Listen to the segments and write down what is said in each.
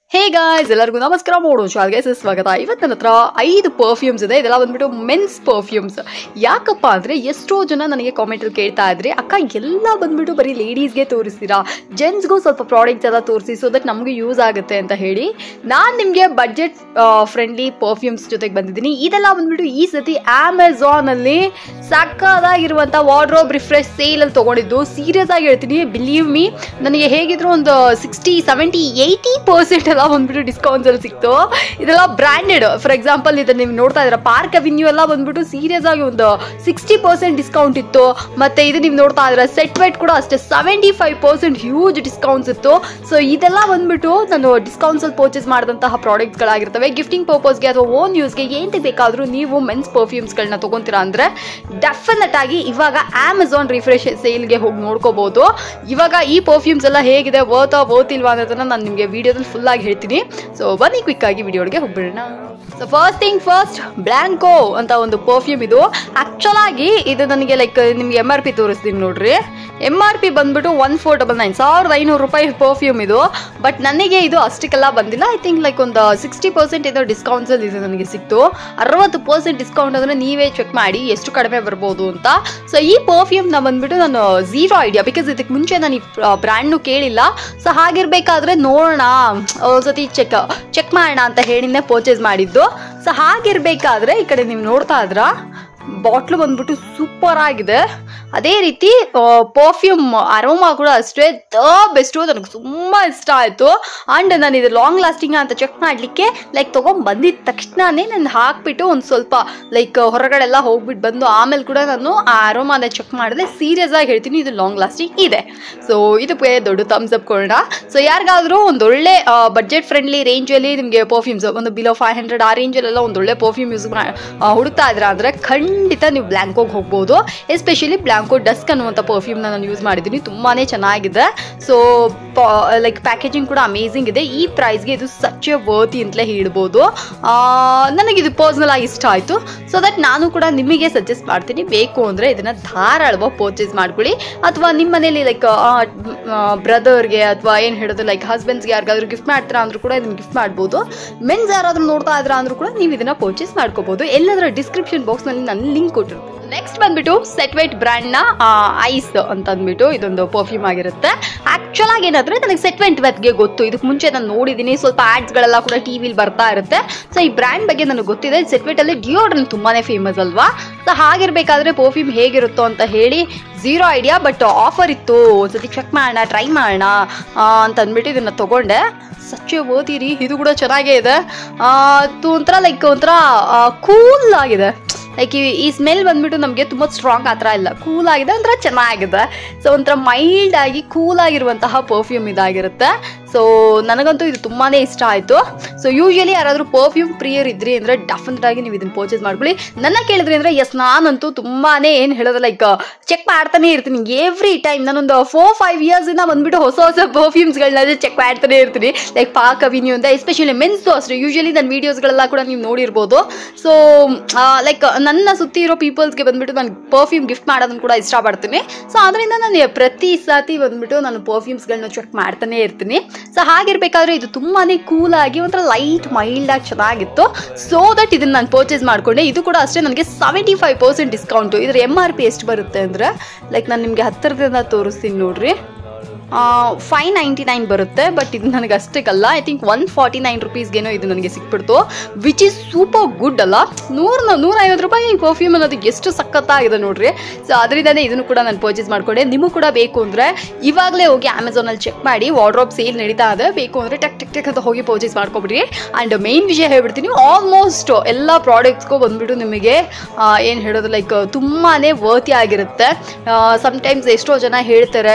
hey guys ಎಲ್ಲರಿಗೂ ನಮಸ್ಕಾರ ಮಾಡೋಣ ಶಾಲ್ಗೆ ಸ್ವಾಗತ ಇವತ್ತು ನನ್ನ ಹತ್ರ ಐದು ಪರ್ಫ್ಯೂಮ್ಸ್ ಇದೆ ಇದೆಲ್ಲ ಬಂದ್ಬಿಟ್ಟು ಮೆನ್ಸ್ ಪರ್ಫ್ಯೂಮ್ಸ್ ಯಾಕಪ್ಪ ಅಂದರೆ ಎಷ್ಟೋ ಜನ ನನಗೆ ಕಾಮೆಂಟಲ್ಲಿ ಕೇಳ್ತಾ ಇದ್ರೆ ಅಕ್ಕ ಎಲ್ಲ ಬಂದ್ಬಿಟ್ಟು ಬರೀ ಲೇಡೀಸ್ಗೆ ತೋರಿಸ್ತೀರಾ ಜೆಂಟ್ಸ್ಗೂ ಸ್ವಲ್ಪ ಪ್ರಾಡಕ್ಟ್ಸ್ ಎಲ್ಲ ತೋರಿಸಿ ಸೊ ದಟ್ ನಮಗೆ ಯೂಸ್ ಆಗುತ್ತೆ ಅಂತ ಹೇಳಿ ನಾನು ನಿಮಗೆ ಬಡ್ಜೆಟ್ ಫ್ರೆಂಡ್ಲಿ ಪರ್ಫ್ಯೂಮ್ಸ್ ಜೊತೆಗೆ ಬಂದಿದ್ದೀನಿ ಇದೆಲ್ಲ ಬಂದ್ಬಿಟ್ಟು ಈ ಸತಿ ಅಮೆಝಾನಲ್ಲಿ ಸಕ್ಕದಾಗಿರುವಂಥ ವಾರ್ಡ್ರೋಬ್ ರಿಫ್ರೆಶ್ ಸೇಲಲ್ಲಿ ತೊಗೊಂಡಿದ್ದು ಸೀರಿಯಸ್ ಆಗಿ ಹೇಳ್ತೀನಿ ಬಿಲೀವ್ ಮೀ ನನಗೆ ಹೇಗಿದ್ರು ಒಂದು ಸಿಕ್ಸ್ಟಿ ಸೆವೆಂಟಿ ಏಯ್ಟಿ ಪರ್ಸೆಂಟ್ ಎಲ್ಲ ಬಂದ್ಬಿಟ್ಟು ಡಿಸ್ಕೌಂಟ್ಸ್ ಅಲ್ಲಿ ಸಿಕ್ತು ಇದೆಲ್ಲ ಬ್ರ್ಯಾಂಡೆಡ್ ಫಾರ್ ಎಕ್ಸಾಂಪಲ್ ಇದನ್ನ ನೀವು ನೋಡ್ತಾ ಇದ್ದೀರಾ ಪಾರ್ಕ್ ಅವಿನ್ಯೂ ಎಲ್ಲ ಬಂದ್ಬಿಟ್ಟು ಸೀರಿಯಸ್ ಆಗಿ ಒಂದು ಸಿಕ್ಸ್ಟಿ ಪರ್ಸೆಂಟ್ ಡಿಸ್ಕೌಂಟ್ ಇತ್ತು ಮತ್ತೆ ಇದು ನೀವು ನೋಡ್ತಾ ಇದ್ದೀರಾ ಸೆಟ್ ವೆಟ್ ಕೂಡ ಅಷ್ಟೇ seventy five percent huge discounts ಇತ್ತು ಸೊ ಇದೆಲ್ಲ ಬಂದ್ಬಿಟ್ಟು ನಾನು ಡಿಸ್ಕೌಂಟ್ಸ್ ಅಲ್ಲಿ ಪರ್ಚೇಸ್ ಮಾಡಿದಂತಹ ಪ್ರಾಡಕ್ಟ್ಸ್ಗಳಾಗಿರ್ತವೆ ಗಿಫ್ಟಿಂಗ್ ಪರ್ಪಸ್ಗೆ ಅಥವಾ ಓನ್ ಯೂಸ್ಗೆ ಏಂತ ಬೇಕಾದರೂ ನೀವು ಮೆನ್ಸ್ ಪರ್ಫ್ಯೂಮ್ಸ್ಗಳನ್ನ ತಗೊಂತೀರಾ ಅಂದರೆ ಡೆಫಿನೆಟ್ ಆಗಿ ಇವಾಗ ಅಮೆಝಾನ್ ರಿಫ್ರೆಶ್ ಸೇಲ್ಗೆ ಹೋಗಿ ನೋಡ್ಕೋಬಹುದು ಇವಾಗ ಈ ಪರ್ಫ್ಯೂಮ್ಸ್ ಎಲ್ಲ ಹೇಗಿದೆ ವರ್ತಾ ವರ್ತ್ ಇಲ್ವಾ ಅನ್ನೋದನ್ನ ನಾನು ನಿಮಗೆ ವಿಡಿಯೋದಲ್ಲಿ ಫುಲ್ ಆಗಿ ಹೇಳ್ತೀನಿ ಸೊ ಬನ್ನಿ ಕ್ವಿಕ್ ಆಗಿ ವಿಡಿಯೋಗೆ ಹೋಗ್ಬಿಡೋಣ so first thing first Blanco ಅಂತ ಒಂದು ಪರ್ಫ್ಯೂಮ್ ಇದು ಆಕ್ಚುಲ್ ಆಗಿ ಇದು ನನಗೆ ಲೈಕ್ ನಿಮ್ಗೆ ಎಮ್ ಆರ್ ಪಿ ತೋರಿಸ್ತೀನಿ ನೋಡ್ರಿ ಎಮ್ ಆರ್ ಪಿ ಬಂದ್ಬಿಟ್ಟು ಒನ್ ಫೋರ್ ಡಬಲ್ ನೈನ್ ಸಾವಿರದ ಐನೂರು ರೂಪಾಯಿ ಪರ್ಫ್ಯೂಮ್ ಇದು ಬಟ್ ನನಗೆ ಇದು ಅಷ್ಟಕ್ಕೆಲ್ಲ ಬಂದಿಲ್ಲ ಐ ಥಿಂಕ್ ಲೈಕ್ ಒಂದು ಸಿಕ್ಸ್ಟಿ ಪರ್ಸೆಂಟ್ ಏನೋ ಡಿಸ್ಕೌಂಟ್ಸ್ ಅಲ್ಲಿ ಇದು ನನಗೆ ಸಿಕ್ತು ಅರವತ್ತು ಪರ್ಸೆಂಟ್ ಡಿಸ್ಕೌಂಟ್ ಅಂದ್ರೆ ನೀವೇ ಚೆಕ್ ಮಾಡಿ ಎಷ್ಟು ಕಡಿಮೆ ಬರ್ಬೋದು ಅಂತ ಸೊ ಈ ಪರ್ಫ್ಯೂಮ್ನ ಬಂದ್ಬಿಟ್ಟು ನಾನು ಝೀರೋ ಐಡಿಯಾ ಬಿಕಾಸ್ ಇದಕ್ಕೆ ಮುಂಚೆ ನಾನು ಈ ಬ್ರ್ಯಾಂಡ್ನು ಕೇಳಿಲ್ಲ ಸೊ ಹಾಗಿರ್ಬೇಕಾದ್ರೆ ನೋಡೋಣ ಸತಿ ಚೆಕ್ ಚೆಕ್ ಮಾಡೋಣ ಅಂತ ಹೇಳಿನೇ ಪರ್ಚೇಸ್ ಮಾಡಿದ್ದು ಸೊ ಹಾಗಿರ್ಬೇಕಾದ್ರೆ ಈ ಕಡೆ ನೀವು ನೋಡ್ತಾ ಇದ್ರ ಬಾಟ್ಲು ಬಂದ್ಬಿಟ್ಟು ಸೂಪರ್ ಆಗಿದೆ ಅದೇ ರೀತಿ ಪರ್ಫ್ಯೂಮ್ ಅರೋಮಾ ಕೂಡ ಅಷ್ಟೇ ದ ಬೆಸ್ಟು ನನಗೆ ತುಂಬ ಇಷ್ಟ ಆಯಿತು ಆ್ಯಂಡ್ ನಾನು ಇದು ಲಾಂಗ್ ಲಾಸ್ಟಿಂಗ್ ಅಂತ ಚೆಕ್ ಮಾಡಲಿಕ್ಕೆ ಲೈಕ್ ತೊಗೊಂಡು ಬಂದಿದ್ದ ತಕ್ಷಣನೇ ನಾನು ಹಾಕ್ಬಿಟ್ಟು ಒಂದು ಸ್ವಲ್ಪ ಲೈಕ್ ಹೊರಗಡೆ ಎಲ್ಲ ಹೋಗ್ಬಿಟ್ಟು ಬಂದು ಆಮೇಲೆ ಕೂಡ ನಾನು ಆ ಅರೋಮಾನ ಚೆಕ್ ಮಾಡಿದೆ ಸೀರಿಯಸ್ ಆಗಿ ಹೇಳ್ತೀನಿ ಇದು ಲಾಂಗ್ ಲಾಸ್ಟಿಂಗ್ ಇದೆ ಸೊ ಇದಕ್ಕೆ ದೊಡ್ಡ ಥಮ್ಸ್ ಅಪ್ ಕೊಡೋಣ ಸೊ ಯಾರಿಗಾದರೂ ಒಂದು ಒಳ್ಳೆ ಬಡ್ಜೆಟ್ ಫ್ರೆಂಡ್ಲಿ ರೇಂಜಲ್ಲಿ ನಿಮಗೆ ಪರ್ಫ್ಯೂಮ್ಸ್ ಒಂದು ಬಿಲೋ ಫೈವ್ ಹಂಡ್ರೆಡ್ ಆ ರೇಂಜಲ್ಲೆಲ್ಲ ಒಂದು ಒಳ್ಳೆ ಪರ್ಫ್ಯೂಮ್ ಯೂಸ್ ಹುಡುಕ್ತಾ ಇದ್ರ ಅಂದರೆ ಖಂಡಿತ ನೀವು ಬ್ಲ್ಯಾಂಕೋಗೆ ಹೋಗ್ಬೋದು ಎಸ್ಪೆಷಲಿ ಬ್ಲ್ಯಾಂಕೋ ಡಸ್ಕ್ ಅನ್ನುವಂಥ ಪರ್ಫ್ಯೂಮ್ನ ನಾನು ಯೂಸ್ ಮಾಡಿದ್ದೀನಿ ತುಂಬಾ ಚೆನ್ನಾಗಿದೆ ಸೊ ಲೈಕ್ ಪ್ಯಾಕೇಜಿಂಗ್ ಕೂಡ ಅಮೇಝಿಂಗ್ ಇದೆ ಈ ಪ್ರೈಸ್ಗೆ ಇದು ಸಚ್ ವರ್ತಿ ಅಂತಲೇ ಹೇಳ್ಬೋದು ನನಗಿದು ಪರ್ಸ್ನಲ್ ಆಗಿ ಇಷ್ಟ ಆಯಿತು ಸೊ ದಟ್ ನಾನು ಕೂಡ ನಿಮಗೆ ಸಜೆಸ್ಟ್ ಮಾಡ್ತೀನಿ ಬೇಕು ಅಂದರೆ ಇದನ್ನು ಧಾರಾಳವಾಗಿ ಪರ್ಚೇಸ್ ಮಾಡ್ಕೊಳ್ಳಿ ಅಥವಾ ನಿಮ್ಮ ಮನೇಲಿ ಲೈಕ್ ಬ್ರದರ್ಗೆ ಅಥವಾ ಏನು ಹೇಳೋದು ಲೈಕ್ ಹಸ್ಬೆಂಡ್ಸ್ಗೆ ಯಾರಿಗಾದ್ರೂ ಗಿಫ್ಟ್ ಮಾಡ್ತೀರಾ ಅಂದ್ರೂ ಕೂಡ ಇದನ್ನು ಗಿಫ್ಟ್ ಮಾಡ್ಬೋದು ಮೆನ್ಸ್ ಯಾರಾದ್ರೂ ನೋಡ್ತಾ ಇದ್ರ ಅಂದ್ರೂ ಕೂಡ ನೀವು ಇದನ್ನ ಪರ್ಚೇಸ್ ಮಾಡ್ಕೋಬಹುದು ಎಲ್ಲದರ ಡಿಸ್ಕ್ರಿಪ್ಷನ್ ಬಾಕ್ಸ್ನಲ್ಲಿ ನಾನು ಲಿಂಕ್ ಕೊಟ್ಟಿರ್ತೀನಿ ನೆಕ್ಸ್ಟ್ ಬಂದ್ಬಿಟ್ಟು ಸೆಟ್ವೈಟ್ ಬ್ರ್ಯಾಂಡ್ನ ಐಸ್ ಅಂತ ಅಂದ್ಬಿಟ್ಟು ಇದೊಂದು ಪರ್ಫ್ಯೂಮ್ ಆಗಿರುತ್ತೆ ಆಕ್ಚುಲ್ ಆಗಿ ಏನಂದ್ರೆ ನನಗೆ ಸೆಟ್ವೆಂಟ್ ವೆತ್ಗೆ ಗೊತ್ತು ಇದಕ್ಕೆ ಮುಂಚೆ ನಾನು ನೋಡಿದ್ದೀನಿ ಸ್ವಲ್ಪ ಆಡ್ಸ್ಗಳೆಲ್ಲ ಕೂಡ ಟಿ ವಿಲಿ ಬರ್ತಾ ಇರುತ್ತೆ ಸೊ ಈ ಬ್ರ್ಯಾಂಡ್ ಬಗ್ಗೆ ನನಗೆ ಗೊತ್ತಿದೆ ಸೆಟ್ವೆಟ್ ಅಲ್ಲಿ ಡಿಯೋಡ್ರೆಂಟ್ ತುಂಬಾನೇ ಫೇಮಸ್ ಅಲ್ವಾ ಸೊ ಹಾಗಿರ್ಬೇಕಾದ್ರೆ ಪರ್ಫ್ಯೂಮ್ ಹೇಗಿರುತ್ತೋ ಅಂತ ಹೇಳಿ ಝೀರೋ ಐಡಿಯಾ ಬಟ್ ಆಫರ್ ಇತ್ತು ಒಂದ್ಸತಿ ಚೆಕ್ ಮಾಡೋಣ ಟ್ರೈ ಮಾಡೋಣ ಅಂತ ಅಂದ್ಬಿಟ್ಟು ಇದನ್ನ ತಗೊಂಡೆ ಸಚ್ಚೆ ಓದಿರಿ ಇದು ಕೂಡ ಚೆನ್ನಾಗೇ ಇದೆ ಅದು ಒಂಥರ ಲೈಕ್ ಒಂಥರ ಕೂಲ್ ಆಗಿದೆ ಲೈಕ್ ಈ ಸ್ಮೆಲ್ ಬಂದ್ಬಿಟ್ಟು ನಮಗೆ ತುಂಬ ಸ್ಟ್ರಾಂಗ್ ಆ ಥರ ಇಲ್ಲ ಕೂಲ್ ಆಗಿದೆ ಒಂಥರ ಚೆನ್ನಾಗಿದೆ ಸೊ ಒಂಥರ ಮೈಲ್ಡ್ ಆಗಿ ಕೂಲ್ ಆಗಿರುವಂತಹ ಪರ್ಫ್ಯೂಮ್ ಇದಾಗಿರುತ್ತೆ ಸೊ ನನಗಂತೂ ಇದು ತುಂಬಾ ಇಷ್ಟ ಆಯಿತು ಸೊ ಯೂಶಲಿ ಯಾರಾದರೂ ಪರ್ಫ್ಯೂಮ್ ಪ್ರಿಯರ್ ಇದ್ರಿ ಅಂದರೆ ಡೆಫಿನೆಟ್ ಆಗಿ ನೀವು ಇದನ್ನು ಪರ್ಚೇಸ್ ಮಾಡ್ಕೊಳ್ಳಿ ನನ್ನ ಕೇಳಿದ್ರಿ ಅಂದರೆ ಎಸ್ ನಾನಂತೂ ತುಂಬಾ ಏನು ಹೇಳೋದು ಲೈಕ್ ಚೆಕ್ ಮಾಡ್ತಾನೆ ಇರ್ತೀನಿ ಎವ್ರಿ ಟೈಮ್ ನಾನೊಂದು ಫೋರ್ ಫೈವ್ ಇಯರ್ಸಿಂದ ಬಂದ್ಬಿಟ್ಟು ಹೊಸ ಹೊಸ ಪರ್ಫ್ಯೂಮ್ಸ್ಗಳನ್ನ ಚೆಕ್ ಮಾಡ್ತಾನೆ ಇರ್ತೀನಿ ಲೈಕ್ ಪಾಕ್ ಅವಿನ್ಯೂ ಅಂತ ಎಸ್ಪೆಷಲಿ ಮೆನ್ಸ್ದು ಅಷ್ಟೇ ಯೂಶಲಿ ನನ್ನ ವೀಡಿಯೋಸ್ಗಳೆಲ್ಲ ಕೂಡ ನೀವು ನೋಡಿರ್ಬೋದು ಸೊ ಲೈಕ್ ನನ್ನ ಸುತ್ತಿ ಇರೋ ಪೀಪಲ್ಸ್ಗೆ ಬಂದ್ಬಿಟ್ಟು ನಾನು ಪರ್ಫ್ಯೂಮ್ ಗಿಫ್ಟ್ ಮಾಡೋದನ್ನು ಕೂಡ ಇಷ್ಟಪಡ್ತೀನಿ ಸೊ ಅದರಿಂದ ನಾನು ಪ್ರತಿ ಸತಿ ಬಂದ್ಬಿಟ್ಟು ನಾನು ಪರ್ಫ್ಯೂಮ್ಸ್ಗಳನ್ನ ಚೆಕ್ ಮಾಡ್ತಾನೆ ಇರ್ತೀನಿ ಸೊ ಹಾಗಿರ್ಬೇಕಾದ್ರೆ ಇದು ತುಂಬಾ ಕೂಲ್ ಆಗಿ ಒಂಥರ ಲೈಟ್ ಮೈಲ್ಡ್ ಆಗಿ ಚೆನ್ನಾಗಿತ್ತು ಸೊ ದಟ್ ಇದನ್ನ ನಾನು ಪರ್ಚೇಸ್ ಮಾಡ್ಕೊಂಡೆ ಇದು ಕೂಡ ಅಷ್ಟೇ ನನಗೆ ಸೆವೆಂಟಿ ಫೈವ್ ಪರ್ಸೆಂಟ್ ಡಿಸ್ಕೌಂಟು ಇದ್ರ ಎಮ್ ಆರ್ ಪಿ ಎಷ್ಟು ಬರುತ್ತೆ ಅಂದರೆ ಲೈಕ್ ನಾನು ನಿಮಗೆ ಹತ್ತಿರದಿಂದ ತೋರಿಸ್ತೀನಿ ನೋಡ್ರಿ ಫೈವ್ ನೈಂಟಿ ನೈನ್ ಬರುತ್ತೆ ಬಟ್ ಇದು ನನಗೆ ಅಷ್ಟಕ್ಕಲ್ಲ I think one forty nine ರುಪೀಸ್ಗೇನೋ ಇದು ನನಗೆ ಸಿಕ್ಬಿಡ್ತು ವಿಚ್ ಈಸ್ ಸೂಪರ್ ಗುಡ್ ಅಲ್ಲ ನೂರ ನೂರೈವತ್ತು ರೂಪಾಯಿ ಈ ಪರ್ಫ್ಯೂಮ್ ಅನ್ನೋದು ಎಷ್ಟು ಸಖತ್ತಾಗಿದೆ ನೋಡ್ರಿ ಸೊ ಅದರಿಂದನೇ ಇದನ್ನು ಕೂಡ ನಾನು ಪರ್ಚೇಸ್ ಮಾಡ್ಕೊಂಡೆ ನಿಮಗೂ ಕೂಡ ಬೇಕು ಅಂದರೆ ಇವಾಗಲೇ ಹೋಗಿ ಅಮೆಝಾನಲ್ಲಿ ಚೆಕ್ ಮಾಡಿ ವಾರ್ಡ್ರೋಬ್ ಸೇಲ್ ನಡೀತಾ ಇದೆ ಬೇಕು ಅಂದರೆ ಟಕ್ ಟಕ್ ಟಕ್ ಅಂತ ಹೋಗಿ ಪರ್ಚೇಸ್ ಮಾಡ್ಕೊಬಿಡ್ರಿ ಆ್ಯಂಡ್ ಮೇನ್ ವಿಷಯ ಹೇಳ್ಬಿಡ್ತೀನಿ ಆಲ್ಮೋಸ್ಟ್ ಎಲ್ಲ ಪ್ರಾಡಕ್ಟ್ಸ್ಗೂ ಬಂದ್ಬಿಟ್ಟು ನಿಮಗೆ ಏನು ಹೇಳೋದು ಲೈಕ್ ತುಂಬಾ ವರ್ತಿ ಆಗಿರುತ್ತೆ ಸಮ್ಟೈಮ್ಸ್ ಎಷ್ಟೋ ಜನ ಹೇಳ್ತಾರೆ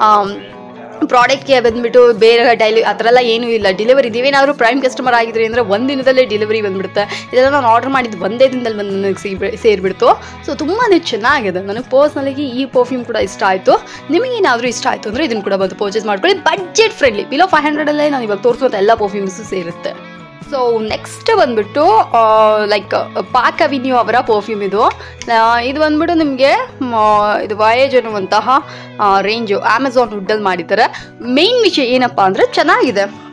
ಪ್ರಾಡಕ್ಟ್ಗೆ ಬಂದ್ಬಿಟ್ಟು ಬೇರೆ ಡೈಲಿ ಆ ಥರ ಎಲ್ಲ ಏನೂ ಇಲ್ಲ ಡೆಲಿವರಿ ನೀವೇನಾದರೂ ಪ್ರೈಮ್ ಕಸ್ಟಮರ್ ಆಗಿದ್ರಿ ಅಂದರೆ ಒಂದು ದಿನದಲ್ಲೇ ಡೆಲಿವರಿ ಬಂದ್ಬಿಡುತ್ತೆ ಇದೆಲ್ಲ ನಾನು ಆರ್ಡರ್ ಮಾಡಿದ್ದು ಒಂದೇ ದಿನದಲ್ಲಿ ಬಂದು ನನಗೆ ಸಿಗ್ಬಿ ಸೇರಿಬಿಡ್ತು ಸೊ ತುಂಬಾ ಚೆನ್ನಾಗಿದೆ ನನಗೆ ಪರ್ಸ್ನಲಿಗೆ ಈ ಪರ್ಫ್ಯೂಮ್ ಕೂಡ ಇಷ್ಟ ಆಯಿತು ನಿಮಗೇನಾದರೂ ಇಷ್ಟ ಆಯಿತು ಅಂದರೆ ಇದನ್ನು ಕೂಡ ಬಂದು ಪರ್ಚೇಸ್ ಮಾಡ್ಕೊಳ್ಳಿ ಬಡ್ಜೆಟ್ ಫ್ರೆಂಡ್ಲಿ ಬಿಲೋ ಫೈವ್ ಹಂಡ್ರೆಡಲ್ಲೇ ನಾನು ಇವಾಗ ತೋರಿಸುವಂಥ ಎಲ್ಲ ಪರ್ಫ್ಯೂಮ್ಸು ಸೇರುತ್ತೆ ಸೊ ನೆಕ್ಸ್ಟ್ ಬಂದ್ಬಿಟ್ಟು ಲೈಕ್ ಪಾಕ್ ಅವಿನ್ಯೂ ಅವರ ಪರ್ಫ್ಯೂಮ್ ಇದು ಆ, ಇದು ಬಂದ್ಬಿಟ್ಟು ನಿಮಗೆ ಇದು ವಯೇಜ್ ಅನ್ನುವಂತಹ ರೇಂಜು ಅಮೆಝಾನ್ ವುಡ್ಡಲ್ಲಿ ಮಾಡಿದ್ದಾರೆ ಮೇನ್ ವಿಷಯ ಏನಪ್ಪ ಅಂದರೆ ಚೆನ್ನಾಗಿದೆ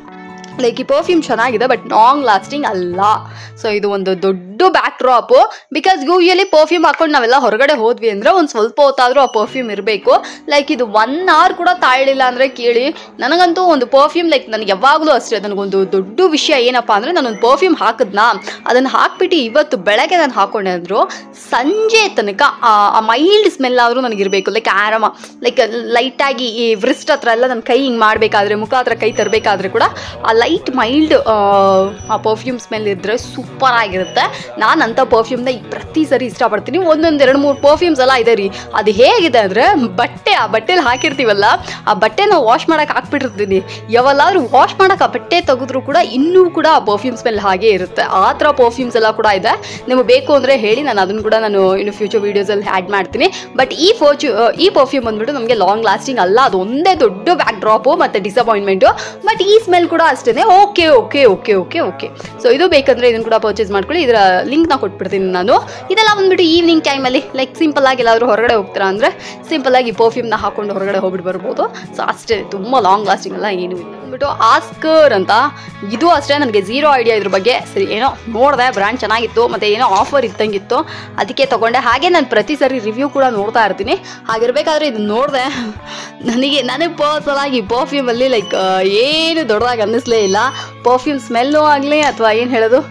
ಲೈಕ್ ಈ ಪರ್ಫ್ಯೂಮ್ ಚೆನ್ನಾಗಿದೆ ಬಟ್ ಲಾಂಗ್ ಲಾಸ್ಟಿಂಗ್ ಅಲ್ಲ ಸೊ ಇದು ಒಂದು ದೊಡ್ಡ back drop because usually perfume ಹಾಕೊಂಡು ನಾವೆಲ್ಲ ಹೊರಗಡೆ ಹೋದ್ವಿ ಅಂದರೆ ಒಂದು ಸ್ವಲ್ಪ ಹೊತ್ತಾದರೂ ಆ ಪರ್ಫ್ಯೂಮ್ ಇರಬೇಕು ಲೈಕ್ ಇದು ಒನ್ ಅವರ್ ಕೂಡ ತಾಳಲಿಲ್ಲ ಅಂದರೆ ಕೇಳಿ ನನಗಂತೂ ಒಂದು ಪರ್ಫ್ಯೂಮ್ ಲೈಕ್ ನನಗೆ ಯಾವಾಗಲೂ ಅಷ್ಟೇ ನನಗೊಂದು ದೊಡ್ಡ ವಿಷಯ ಏನಪ್ಪ ಅಂದರೆ ನಾನೊಂದು ಪರ್ಫ್ಯೂಮ್ ಹಾಕಿದ್ನಾ ಅದನ್ನು ಹಾಕ್ಬಿಟ್ಟು ಇವತ್ತು ಬೆಳಗ್ಗೆ ನಾನು ಹಾಕೊಂಡೆ ಅಂದರು ಸಂಜೆ ತನಕ ಆ ಮೈಲ್ಡ್ ಸ್ಮೆಲ್ ಆದರೂ ನನಗಿರಬೇಕು ಲೈಕ್ ಆರಾಮ ಲೈಕ್ ಲೈಟಾಗಿ ಈ ವ್ರಿಸ್ಟ್ ಹತ್ರ ಎಲ್ಲ ನನ್ನ ಕೈ ಹಿಂಗೆ ಮಾಡಬೇಕಾದ್ರೆ ಮುಖ ಹತ್ರ ಕೈ ತರಬೇಕಾದ್ರೆ ಕೂಡ ಆ ಲೈಟ್ ಮೈಲ್ಡ್ ಆ ಪರ್ಫ್ಯೂಮ್ ಸ್ಮೆಲ್ ಇದ್ದರೆ ಸೂಪರ್ ಆಗಿರುತ್ತೆ ನಾನು ಅಂಥ ಪರ್ಫ್ಯೂಮ್ನ ಈಗ ಪ್ರತಿ ಸರಿ ಇಷ್ಟಪಡ್ತೀನಿ ಒಂದೊಂದು ಎರಡು ಮೂರು ಪರ್ಫ್ಯೂಮ್ಸ್ ಎಲ್ಲ ಇದೆ ರೀ ಅದು ಹೇಗಿದೆ ಅಂದರೆ ಬಟ್ಟೆ ಆ ಬಟ್ಟೆಲಿ ಹಾಕಿರ್ತೀವಲ್ಲ ಆ ಬಟ್ಟೆನ ವಾಶ್ ಮಾಡೋಕೆ ಹಾಕ್ಬಿಟ್ಟಿರ್ತೀನಿ ಯಾವಲ್ಲಾದ್ರೂ ವಾಶ್ ಮಾಡೋಕೆ ಆ ಬಟ್ಟೆ ತೆಗೆದ್ರೂ ಕೂಡ ಇನ್ನೂ ಕೂಡ ಆ ಪರ್ಫ್ಯೂಮ್ ಸ್ಮೆಲ್ ಹಾಗೇ ಇರುತ್ತೆ ಆ ಥರ ಪರ್ಫ್ಯೂಮ್ಸ್ ಎಲ್ಲ ಕೂಡ ಇದೆ ನಿಮಗೆ ಬೇಕು ಅಂದರೆ ಹೇಳಿ ನಾನು ಅದನ್ನು ಕೂಡ ನಾನು ಇನ್ನು ಫ್ಯೂಚರ್ ವೀಡಿಯೋಸಲ್ಲಿ ಆ್ಯಡ್ ಮಾಡ್ತೀನಿ ಬಟ್ ಈ ಫೋಚು ಈ ಪರ್ಫ್ಯೂಮ್ ಬಂದ್ಬಿಟ್ಟು ನಮಗೆ ಲಾಂಗ್ ಲಾಸ್ಟಿಂಗ್ ಅಲ್ಲ ಅದು ಒಂದೇ ದೊಡ್ಡ ಬ್ಯಾಕ್ ಡ್ರಾಪು ಮತ್ತು ಡಿಸಪಾಯಿಂಟ್ಮೆಂಟು ಬಟ್ ಈ ಸ್ಮೆಲ್ ಕೂಡ ಅಷ್ಟೇ okay okay okay okay okay so ಇದು ಬೇಕಂದ್ರೆ ಇದನ್ನು ಕೂಡ ಪರ್ಚೇಸ್ ಮಾಡ್ಕೊಳ್ಳಿ ಇದರ ಲಿಂಕ್ನ ಕೊಟ್ಬಿಡ್ತೀನಿ ನಾನು ಇದೆಲ್ಲ ಬಂದ್ಬಿಟ್ಟು ಈವ್ನಿಂಗ್ ಟೈಮಲ್ಲಿ ಲೈಕ್ ಸಿಂಪಲ್ ಆಗಿ ಎಲ್ಲಾದರೂ ಹೊರಗಡೆ ಹೋಗ್ತೀರಾ ಅಂದರೆ ಸಿಂಪಲ್ ಆಗಿ ಪರ್ಫ್ಯೂಮ್ನ ಹಾಕೊಂಡು ಹೊರಗಡೆ ಹೋಗ್ಬಿಟ್ಟು ಬರ್ಬೋದು ಸೊ ಅಷ್ಟೇ ತುಂಬ ಲಾಂಗ್ ಲಾಸ್ಟಿಂಗ್ ಎಲ್ಲ ಏನೂ ಇಲ್ಲ ಬಂದ್ಬಿಟ್ಟು ಆಸ್ಕರ್ ಅಂತ ಇದು ಅಷ್ಟೇ ನನಗೆ ಝೀರೋ ಐಡಿಯಾ ಇದ್ರ ಬಗ್ಗೆ ಸರಿ ಏನೋ ನೋಡಿದೆ ಬ್ರ್ಯಾಂಡ್ ಚೆನ್ನಾಗಿತ್ತು ಮತ್ತು ಏನೋ ಆಫರ್ ಇದ್ದಂಗಿತ್ತು ಅದಕ್ಕೆ ತೊಗೊಂಡೆ ಹಾಗೆ ನಾನು ಪ್ರತಿ ಸರಿ ರಿವ್ಯೂ ಕೂಡ ನೋಡ್ತಾ ಇರ್ತೀನಿ ಹಾಗಿರ್ಬೇಕಾದ್ರೆ ಇದು ನೋಡಿದೆ ನನಗೆ ನನಗೆ ಪರ್ಸನಲ್ ಆಗಿ ಪರ್ಫ್ಯೂಮಲ್ಲಿ ಲೈಕ್ ಏನು ದೊಡ್ಡದಾಗಿ ಅನ್ನಿಸ್ಲೇ ಇಲ್ಲ ಪರ್ಫ್ಯೂಮ್ ಸ್ಮೆಲ್ಲು ಆಗಲಿ ಅಥವಾ ಏನು ಹೇಳೋದು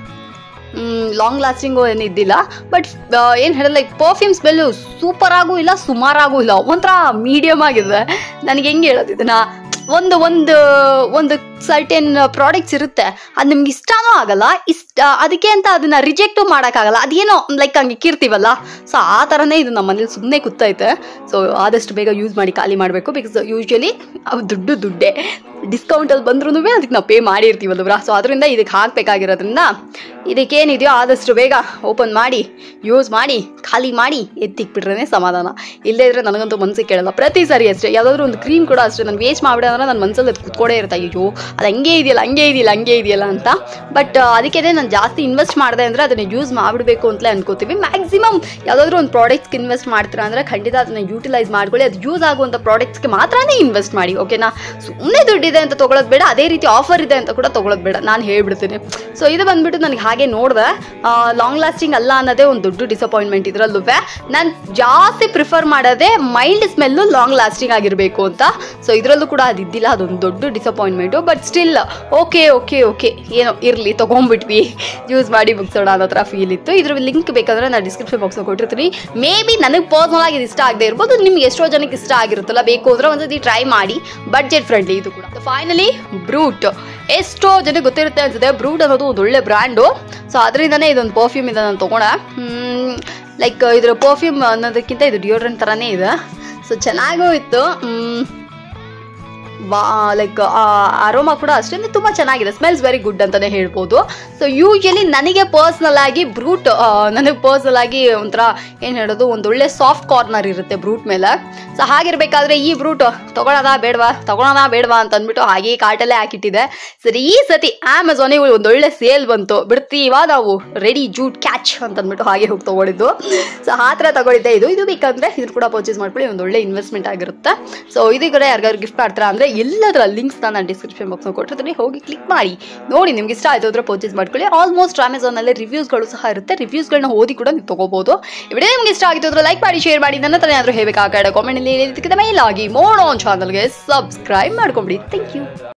ಲಾಂಗ್ ಲಾಸ್ಟಿಂಗು ಏನು ಇದ್ದಿಲ್ಲ ಬಟ್ ಏನು ಹೇಳೋದು ಲೈಕ್ ಪರ್ಫ್ಯೂಮ್ ಸ್ಮೆಲ್ಲು ಸೂಪರಾಗೂ ಇಲ್ಲ ಸುಮಾರಾಗೂ ಇಲ್ಲ ಒಂಥರ ಮೀಡಿಯಮ್ ಆಗಿದೆ ನನಗೆ ಹೆಂಗೆ ಹೇಳೋದು ಇದನ್ನ ಒಂದು ಒಂದು ಒಂದು ಸರ್ಟೆನ್ ಪ್ರಾಡಕ್ಟ್ಸ್ ಇರುತ್ತೆ ಅದು ನಿಮ್ಗೆ ಇಷ್ಟನೂ ಆಗಲ್ಲ ಇಷ್ಟ ಅದಕ್ಕೆ ಅಂತ ಅದನ್ನ ರಿಜೆಕ್ಟು ಮಾಡೋಕ್ಕಾಗಲ್ಲ ಅದೇನೋ ಲೈಕ್ ಹಂಗೆ ಇಕ್ಕಿರ್ತೀವಲ್ಲ ಸೊ ಆ ಥರನೇ ಇದು ನಮ್ಮ ಮನೇಲಿ ಸುಮ್ಮನೆ ಕೂತೈತೆ ಸೊ ಆದಷ್ಟು ಬೇಗ ಯೂಸ್ ಮಾಡಿ ಖಾಲಿ ಮಾಡಬೇಕು ಬಿಕಾಸ್ ಯೂಶ್ವಲಿ ಅವು ದುಡ್ಡು ದುಡ್ಡೇ ಡಿಸ್ಕೌಂಟಲ್ಲಿ ಬಂದ್ರೂ ಅದಕ್ಕೆ ನಾವು ಪೇ ಮಾಡಿರ್ತೀವಲ್ವ ಸೊ ಅದರಿಂದ ಇದಕ್ಕೆ ಹಾಕಬೇಕಾಗಿರೋದ್ರಿಂದ ಇದಕ್ಕೇನಿದೆಯೋ ಆದಷ್ಟು ಬೇಗ ಓಪನ್ ಮಾಡಿ ಯೂಸ್ ಮಾಡಿ ಖಾಲಿ ಮಾಡಿ ಎತ್ತಿಕ್ಬಿಟ್ರೆ ಸಮಾಧಾನ ಇಲ್ಲದೇ ಇದ್ರೆ ನನಗಂತೂ ಮನಸ್ಸಿಗೆ ಕೇಳಲ್ಲ ಪ್ರತಿ ಸಾರಿ ಅಷ್ಟೇ ಯಾವುದಾದ್ರೂ ಒಂದು ಕ್ರೀಮ್ ಕೂಡ ಅಷ್ಟೇ ನಾನು ವೇಸ್ಟ್ ಮಾಡಿಬಿಡ ಅಂದ್ರೆ ನನ್ನ ಮನಸ್ಸಲ್ಲಿ ಅದು ಕುತ್ಕೊಡೇ ಇರುತ್ತೆ ಅಯ್ಯೋ ಅದು ಹಂಗೆ ಇದೆಯಲ್ಲ ಹಂಗೆ ಇದೆಯಲ್ಲ ಹಂಗೆ ಇದೆಯಲ್ಲ ಅಂತ ಬಟ್ ಅದಕ್ಕೆ ನಾನು ಜಾಸ್ತಿ ಇನ್ವೆಸ್ಟ್ ಮಾಡಿದೆ ಅಂದರೆ ಅದನ್ನು ಯೂಸ್ ಮಾಡಿಬಿಡ್ಬೇಕು ಅಂತಲೇ ಅನ್ಕೋತೀವಿ ಮ್ಯಾಕ್ಸಿಮಮ್ ಯಾವುದಾದ್ರೂ ಒಂದು ಪ್ರಾಡಕ್ಟ್ಸ್ಗೆ ಇನ್ವೆಸ್ಟ್ ಮಾಡ್ತೀರಾ ಅಂದರೆ ಖಂಡಿತ ಅದನ್ನು ಯೂಟಿಲೈಸ್ ಮಾಡ್ಕೊಳ್ಳಿ ಅದು ಯೂಸ್ ಆಗುವಂಥ ಪ್ರಾಡಕ್ಟ್ಸ್ಗೆ ಮಾತ್ರನೇ ಇನ್ವೆಸ್ಟ್ ಮಾಡಿ ಓಕೆನಾ ಸುಮ್ಮನೆ ದುಡ್ಡಿದೆ ಅಂತ ತೊಗೊಳೋದು ಬೇಡ ಅದೇ ರೀತಿ ಆಫರ್ ಇದೆ ಅಂತ ಕೂಡ ತೊಗೊಳೋದು ಬೇಡ ನಾನು ಹೇಳ್ಬಿಡ್ತೀನಿ ಸೊ ಇದು ಬಂದ್ಬಿಟ್ಟು ನನಗೆ ಹಾಗೆ ನೋಡಿದೆ ಲಾಂಗ್ ಲಾಸ್ಟಿಂಗ್ ಅಲ್ಲ ಅನ್ನೋದೇ ಒಂದು ದೊಡ್ಡ ಡಿಸಪಾಯಿಂಟ್ಮೆಂಟ್ ಇದರಲ್ಲೂ ನಾನು ಜಾಸ್ತಿ ಪ್ರಿಫರ್ ಮಾಡೋದೇ ಮೈಲ್ಡ್ ಸ್ಮೆಲ್ಲು ಲಾಂಗ್ ಲಾಸ್ಟಿಂಗ್ ಆಗಿರಬೇಕು ಅಂತ ಸೊ ಇದರಲ್ಲೂ ಕೂಡ ಅದು ಇದ್ದಿಲ್ಲ ಅದೊಂದು ದೊಡ್ಡ disappointment but still okay okay okay ಏನೋ ಇರಲಿ ತೊಗೊಂಡ್ಬಿಟ್ವಿ ಯೂಸ್ ಮಾಡಿ ಮುಗಿಸೋಣ ಅನ್ನೋ ಥರ ಫೀಲ್ ಇತ್ತು ಇದ್ರ ಲಿಂಕ್ ಬೇಕಾದ್ರೆ ನಾನು ಡಿಸ್ಕ್ರಿಪ್ಷನ್ ಬಾಕ್ಸ್ ಕೊಟ್ಟಿರ್ತೀನಿ ಮೇ ಬಿ ನನಗೆ ಪರ್ಸನಲ್ ಆಗಿ ಇದು ಇಷ್ಟ ಆಗದೆ ಇರ್ಬೋದು ನಿಮ್ಗೆ ಎಷ್ಟೋ ಜನಕ್ಕೆ ಇಷ್ಟ ಆಗಿರುತ್ತಲ್ಲ ಬೇಕು ಅಂದ್ರೆ ಒಂದ್ಸತಿ ಟ್ರೈ ಮಾಡಿ ಬಡ್ಜೆಟ್ ಫ್ರೆಂಡ್ಲಿ ಇದು ಕೂಡ ಫೈನಲಿ ಬ್ರೂಟ್ ಎಷ್ಟೋ ಜನಕ್ಕೆ ಗೊತ್ತಿರುತ್ತೆ ಅನ್ಸುತ್ತೆ ಬ್ರೂಟ್ ಅನ್ನೋದು ಒಂದು ಒಳ್ಳೆ ಬ್ರ್ಯಾಂಡು ಸೊ ಅದರಿಂದನೇ ಇದೊಂದು ಪರ್ಫ್ಯೂಮ್ ಇದೆ ನಾನು ತೊಗೊಂಡೆ ಲೈಕ್ ಇದರ ಪರ್ಫ್ಯೂಮ್ ಅನ್ನೋದಕ್ಕಿಂತ ಇದು ಡಿಯೋಡ್ರೆಂಟ್ ಥರನೇ ಇದೆ ಸೊ ಚೆನ್ನಾಗೂ ಇತ್ತು ಮ್, ಬಾ ಲೈಕ್ ಅರೋಮಾ ಕೂಡ ಅಷ್ಟೇ ತುಂಬ ಚೆನ್ನಾಗಿದೆ ಸ್ಮೆಲ್ಸ್ ವೆರಿ ಗುಡ್ ಅಂತಲೇ ಹೇಳ್ಬೋದು ಸೊ ಯೂಶಲಿ ನನಗೆ ಪರ್ಸ್ನಲ್ ಆಗಿ ಬ್ರೂಟ್ ನನಗೆ ಪರ್ಸ್ನಲ್ ಆಗಿ ಒಂಥರ ಏನು ಹೇಳೋದು ಒಂದು ಒಳ್ಳೆ ಸಾಫ್ಟ್ ಕಾರ್ನರ್ ಇರುತ್ತೆ ಬ್ರೂಟ್ ಮೇಲೆ ಸೊ ಹಾಗಿರ್ಬೇಕಾದ್ರೆ ಈ ಬ್ರೂಟ್ ತೊಗೊಳೋದಾ ಬೇಡವಾ ತೊಗೊಳೋದಾ ಬೇಡವಾ ಅಂತ ಅಂದ್ಬಿಟ್ಟು ಹಾಗೆ ಕಾರ್ಟಲ್ಲೇ ಹಾಕಿಟ್ಟಿದೆ ಸರಿ ಈ ಸತಿ ಆಮೆಝಾನಿಗೆ ಒಂದು ಒಳ್ಳೆ ಸೇಲ್ ಬಂತು ಬಿಡ್ತೀವ ನಾವು ರೆಡಿ ಜೂಟ್ ಕ್ಯಾಚ್ ಅಂತ ಅಂದ್ಬಿಟ್ಟು ಹಾಗೆ ಹೋಗಿ ತೊಗೊಂಡಿದ್ದು ಸೊ ಆ ಥರ ತಗೊಂಡಿದ್ದೆ ಇದು ಇದು ಬೇಕಂದ್ರೆ ಇದು ಕೂಡ ಪರ್ಚೇಸ್ ಮಾಡ್ಕೊಳ್ಳಿ ಒಂದು ಒಳ್ಳೆ ಇನ್ವೆಸ್ಟ್ಮೆಂಟ್ ಆಗಿರುತ್ತೆ ಸೊ ಇದು ಕೂಡ ಯಾರಿಗಾದ್ರು ಗಿಫ್ಟ್ ಮಾಡ್ತಾರ ಅಂದರೆ ಎಲ್ಲದರ ಲಿಂಕ್ಸ್ನ ನಾನು ಡಿಸ್ಕ್ರಿಪ್ಷನ್ ಬಾಕ್ಸ್ನ ಕೊಟ್ಟಿರ್ತೀನಿ ಹೋಗಿ ಕ್ಲಿಕ್ ಮಾಡಿ ನೋಡಿ ನಿಮ್ಗೆ ಇಷ್ಟ ಆಯ್ತು ಅಂದ್ರೆ ಪರ್ಚೇಸ್ ಮಾಡ್ಕೊಳ್ಳಿ ಆಲ್ಮೋಸ್ಟ್ ಅಮೆಝಾನಲ್ಲಿ ರಿವ್ಯೂಸ್ಗಳು ಸಹ ಇರುತ್ತೆ ರಿವ್ಯೂಸ್ಗಳನ್ನ ಓದಿ ಕೂಡ ನೀವು ತಗೋಬಹುದು ವಿಡಿಯೋ ನಿಮ್ಗೆ ಇಷ್ಟ ಆಗಿತ್ತು ಅಂದ್ರೆ ಲೈಕ್ ಮಾಡಿ ಶೇರ್ ಮಾಡಿ ನನ್ನ ಹತ್ರ ಏನಾದರೂ ಹೇಳಬೇಕಾಗ ಕಾಮೆಂಟಲ್ಲಿ ಮೇಲ್ ಆಗಿ ಮೋಣೋ ಚಾನಲ್ಗೆ ಸಬ್ಸ್ಕ್ರೈಬ್ ಮಾಡ್ಕೊಂಬಿಡಿ ಥ್ಯಾಂಕ್ ಯು